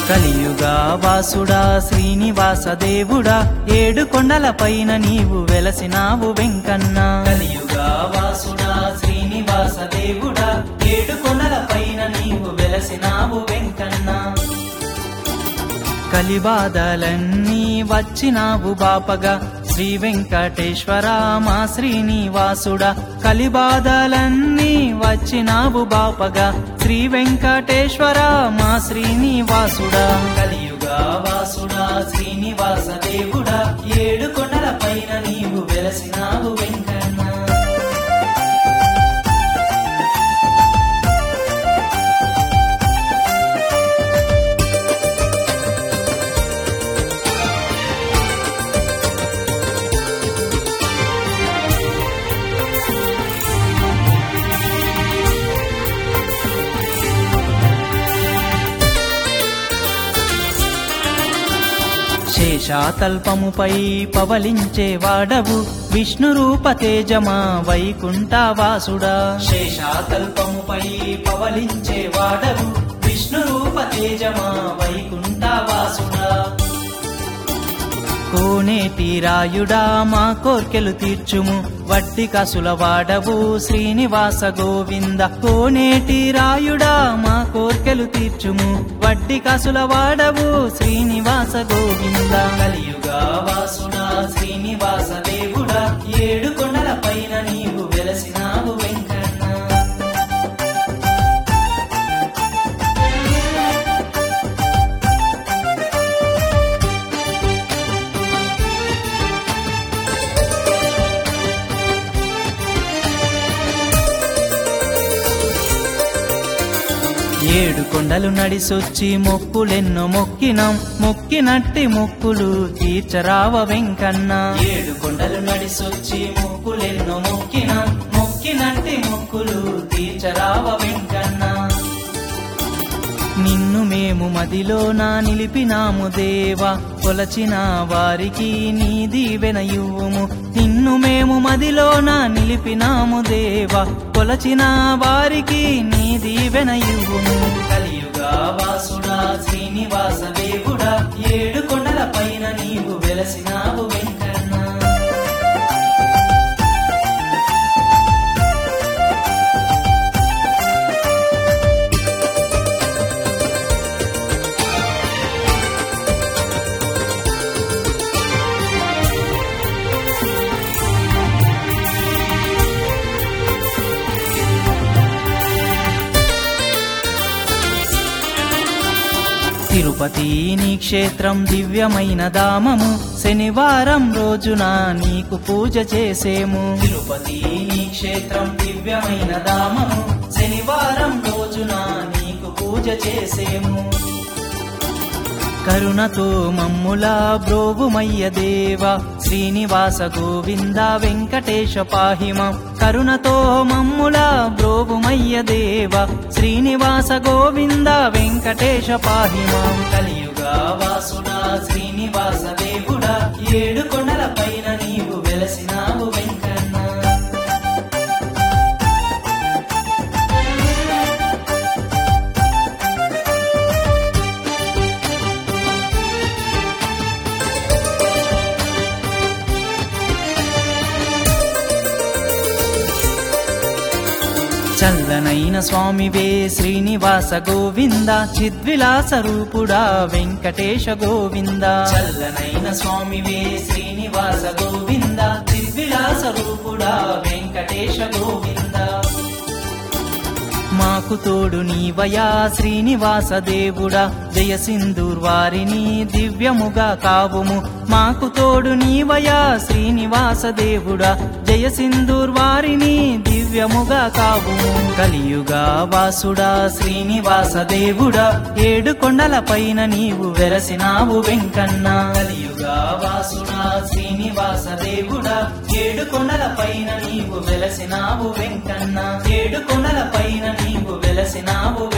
కలియుగా వాసుడా శ్రీనివాస దేవుడా ఏడు కొండల పైన నీవు వెలసినావు వెంకన్న కలియుగా వాసుడా శ్రీనివాస దేవుడా ఏడు కొండల పైన నీవు వెలసినావు వెంకన్న కలిబాధలన్నీ వచ్చినావు బాపగా శ్రీ వెంకటేశ్వర మా శ్రీనివాసుడా కలిబాధలన్నీ వచ్చినావు బాపగా శ్రీ వెంకటేశ్వర మా శ్రీనివాసుడా కలియుగా వాసుడా శ్రీనివాస దేవుడా ఏడు కొండల పైన నీవు వెలసినావు వెంకన్న శేషాతల్పముపై పవలించే వాడవు విష్ణు రూప తేజమా వైకుంఠవాసుడా శేషాతల్పముపై పవలించే వాడవు విష్ణు రూప తేజమా వైకుంఠవాసుడా కోనేటి రాయుడా మా కోర్కెలు తీర్చుము వడ్డి కసుల వాడవు శ్రీనివాస గోవింద కోనేటి రాయుడా మా కోర్కెలు తీర్చుము వడ్డి కసుల వాడవు శ్రీనివాస గోవింద కలియుగా వాసుడా శ్రీనివాస దేవుడా ఏడు కొండల పైన నీవు వెలసినావు వెంకన్న ఏడు కొండలు నడిసొచ్చి మొక్కులెన్నో మొక్కినాం మొక్కినట్టి మొక్కులు తీర్చరావ వెంకన్న ఏడు కొండలు నడిసొచ్చి మొక్కులెన్నో మొక్కినాం మొక్కినట్టి మొక్కులు తీర్చరావ వెంకన్న నిన్ను మేము మదిలోన నిలిపినాము దేవా కొలచిన వారికి నీ దీవెన ఇవ్వుము నిన్ను మేము మదిలోన నిలిపినాము దేవా కొలచిన వారికి నీ దీవెన ఇవ్వుము కలియుగా వాసుడా శ్రీనివాస దేవుడా ఏడు కొండల పైన నీవు వెలసినావు వెంకన్న తిరుపతి నీ క్షేత్రం దివ్యమైన దామము శనివారం రోజున నీకు పూజ చేసేము తిరుపతి నీ క్షేత్రం దివ్యమైన దామము శనివారం రోజున నీకు పూజ చేసేము కరుణతో మమ్ములా బ్రోవుమయ్య దేవ శ్రీనివాస గోవింద వెంకటేశ పాహిమ కరుణతో మమ్ములా బ్రోవుమయ్య దేవ శ్రీనివాస గోవింద వెంకటేశ పాహిమ కలియుగా వాసుడా శ్రీనివాస దేవుడా ఏడు కొండల పైన నీవు వెలసినావు వెంకన్న చల్లనైన స్వామివే శ్రీనివాస గోవింద చిద్విలాస రూపుడా వెంకటేశ గోవింద చల్లనైన స్వామివే శ్రీనివాస గోవింద చిద్విలాస రూపుడా వెంకటేశ గోవింద మాకు తోడు నీవయా శ్రీనివాస దేవుడా జయ సింధూర్ వారిని దివ్యముగా కావుము మాకు తోడు నీవయా శ్రీనివాస దేవుడా జయ సింధూర్ వారిని దివ్యముగా కావుము కలియుగా వాసుడా శ్రీనివాస దేవుడా ఏడు కొండల పైన నీవు వెరసినావు వెంకన్న కలియుగా వాసుడా శ్రీనివాస దేవుడా ఏడు కొండల పైన నీవు వెలసినావు వెంకన్న ఏడు కొండల పైన నీవు వెలసినావు